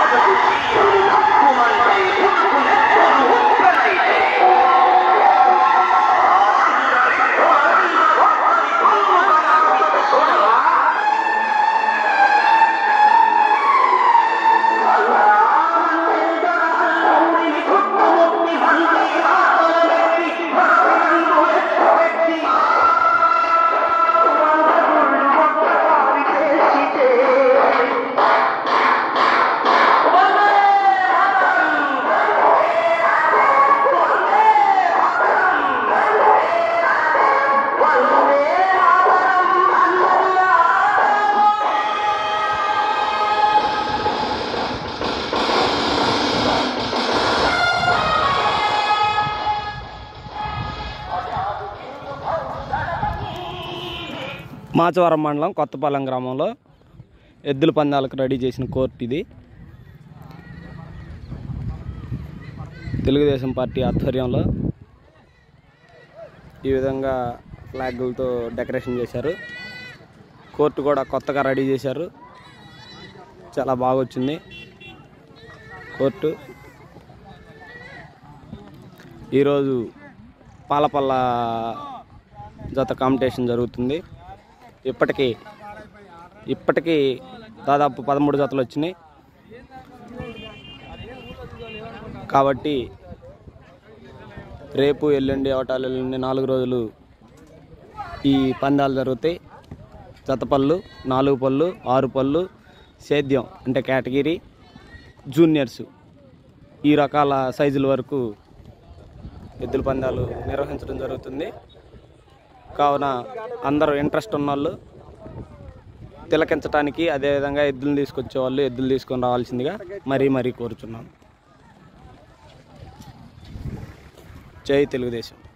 మాచవరం మండలం కొత్తపాలెం గ్రామంలో ఎద్దుల పందాలకు రెడీ చేసిన కోర్టు ఇది తెలుగుదేశం పార్టీ ఆధ్వర్యంలో ఈ విధంగా ఫ్లాగులతో డెకరేషన్ చేశారు కోర్టు కూడా కొత్తగా రెడీ చేశారు చాలా బాగా వచ్చింది కోర్టు ఈరోజు పాలపల్ల జత కాంపిటీషన్ జరుగుతుంది ఇప్పటికీ ఇప్పటికీ దాదాపు పదమూడు జతలు వచ్చినాయి కాబట్టి రేపు ఎల్లుండి అవటాలు ఎల్లుండి నాలుగు రోజులు ఈ పందాలు జరుగుతాయి జత పళ్ళు నాలుగు పళ్ళు ఆరు పళ్ళు సేద్యం అంటే కేటగిరీ జూనియర్స్ ఈ రకాల సైజుల వరకు ఎద్దుల పందాలు నిర్వహించడం జరుగుతుంది కావున అందరూ ఇంట్రెస్ట్ ఉన్నవాళ్ళు తిలకించడానికి అదేవిధంగా ఎద్దులు తీసుకొచ్చే వాళ్ళు ఎద్దులు తీసుకొని రావాల్సిందిగా మరీ మరీ కోరుచున్నాం జై తెలుగుదేశం